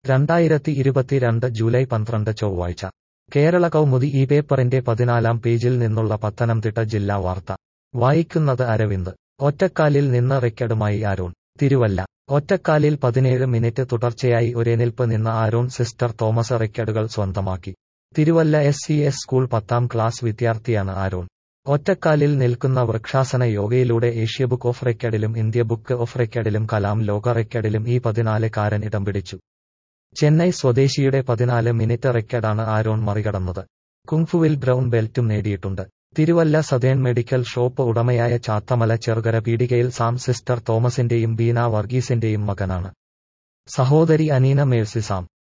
രണ്ടായിരത്തി ഇരുപത്തിരണ്ട് ജൂലൈ പന്ത്രണ്ട് ചൊവ്വാഴ്ച കേരള കൗമുദി ഈ പേപ്പറിന്റെ പതിനാലാം പേജിൽ നിന്നുള്ള പത്തനംതിട്ട ജില്ലാ വാർത്ത വായിക്കുന്നത് അരവിന്ദ് ഒറ്റക്കാലിൽ നിന്ന് റെക്കഡുമായി ആരോൺ തിരുവല്ല ഒറ്റക്കാലിൽ പതിനേഴ് മിനിറ്റ് തുടർച്ചയായി ഒരേനിൽപ്പ് നിന്ന ആരോൺ സിസ്റ്റർ തോമസ് റെക്കഡുകൾ സ്വന്തമാക്കി Thiruvalla S C S school പത്താം ക്ലാസ് വിദ്യാർത്ഥിയാണ് ആരോൺ ഒറ്റക്കാലിൽ നിൽക്കുന്ന വൃക്ഷാസന യോഗയിലൂടെ ഏഷ്യ ബുക്ക് ഓഫ് റെക്കഡിലും ഇന്ത്യ ബുക്ക് ഓഫ് റെക്കഡിലും കലാം ലോക റെക്കഡിലും ഈ പതിനാലുകാരൻ ഇടം പിടിച്ചു ചെന്നൈ സ്വദേശിയുടെ പതിനാല് മിനിറ്റ് റെക്കഡാണ് ആരോൺ മറികടന്നത് കുങ്ഫുവിൽ ബ്രൗൺ ബെൽറ്റും നേടിയിട്ടുണ്ട് തിരുവല്ല സതേൺ മെഡിക്കൽ ഷോപ്പ് ഉടമയായ ചാത്തമല ചെറുകര പീടികയിൽ സാം സിസ്റ്റർ തോമസിന്റെയും ബീന വർഗീസിന്റെയും മകനാണ് സഹോദരി അനീന മേഴ്സി സാം